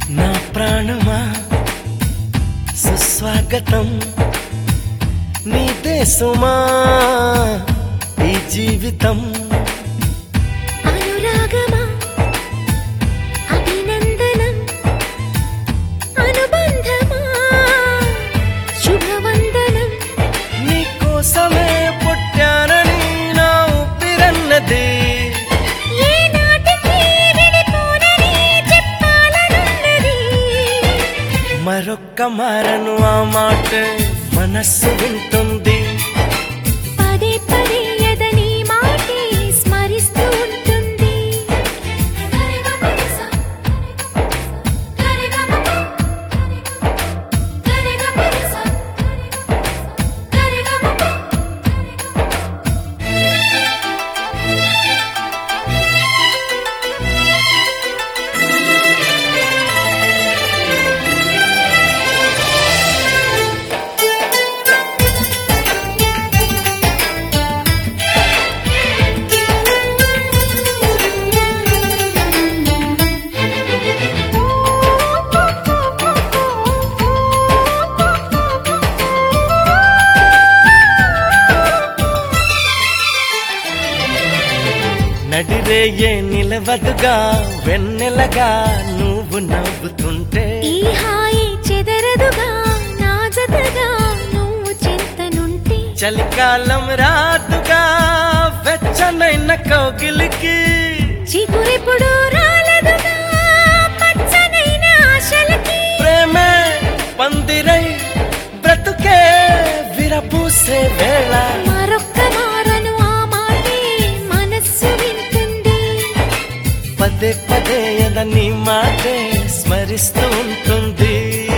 నా ప్రాణమా సుస్వాగతం నీ దేశమా ఈ జీవితం అనురాగమా అభినందనం అనుబంధమా శుభవందనం నీ కోసమే పుట్టానని నా ఊపిరన్నది ఏ నాటికి విడిపోనని చెప్పాలనున్నది మరొక్క మారను ఆ మాట మనస్సు వింటుంది పదే పదే ఎదని మాటే స్మరిస్తూ ఉంటుంది నడిరేయే నిలవదుగా వెన్నెలగా నువ్వు నవ్వుతుంటే ఈ హాయి చెదరదుగా నా జతగా నువ్వు చింతనుంటే చలికాలం రాదుగా వెచ్చనైన కౌగిలికి చిగురెప్పుడు రాలదుగా పచ్చనైన ఆశలకి ప్రేమే పందిరై బ్రతుకే విరపూసే వేళ మరొక్క మారను ఆ మాటే మనస్సు వింటుంది పదే పదే ఎదని మాటే స్మరిస్తూ ఉంటుంది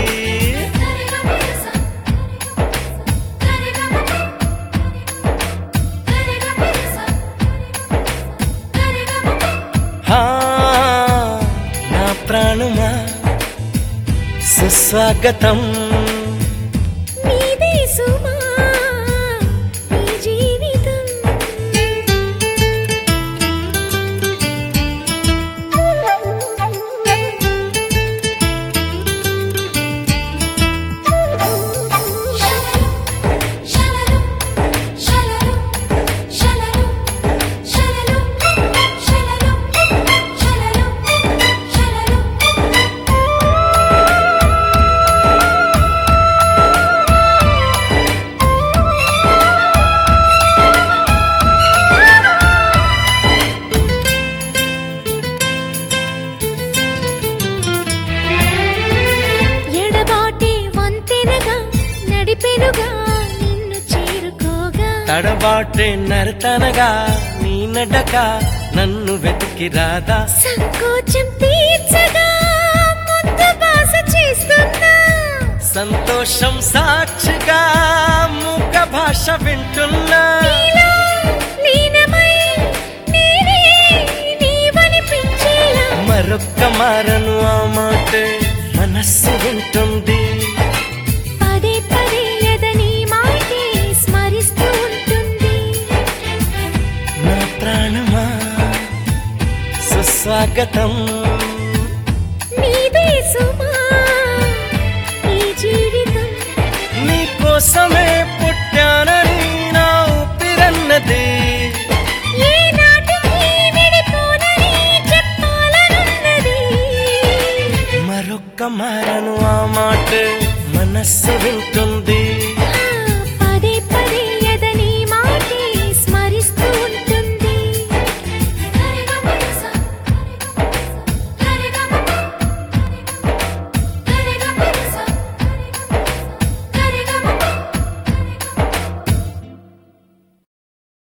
హా నా ప్రాణమా సుస్వాగతం నీదే సుమా నీ జీవితం ఎడబాటి వంతెనగా నడిపెనుగా నిన్ను చేరుకోగా తడబాటే నరతనగా నీ నడక నన్ను వెతికి రాదా సంకోచం తీర్చగా ముద్దు బాస చేస్తున్నా సంతోషం సాక్షిగా మూక భాష వింటున్నా నీలో లీనమై నేనే నీవనిపించేలా మరొక్క మారను ఆ మాట మనస్సు వింటుంది పదే పదే ఎదని మాటే స్మరిస్తూ ఉంటుంది నా ప్రాణమా సుస్వాగతం నీదే సుమా ఈ జీవితం నీ కోసమే పుట్టానని నా ఊపిరన్నది ఏ నాటికి విడిపోనని చెప్పాలనున్నది మరొక్క మారను ఆ మాట మనస్సు వింటుంది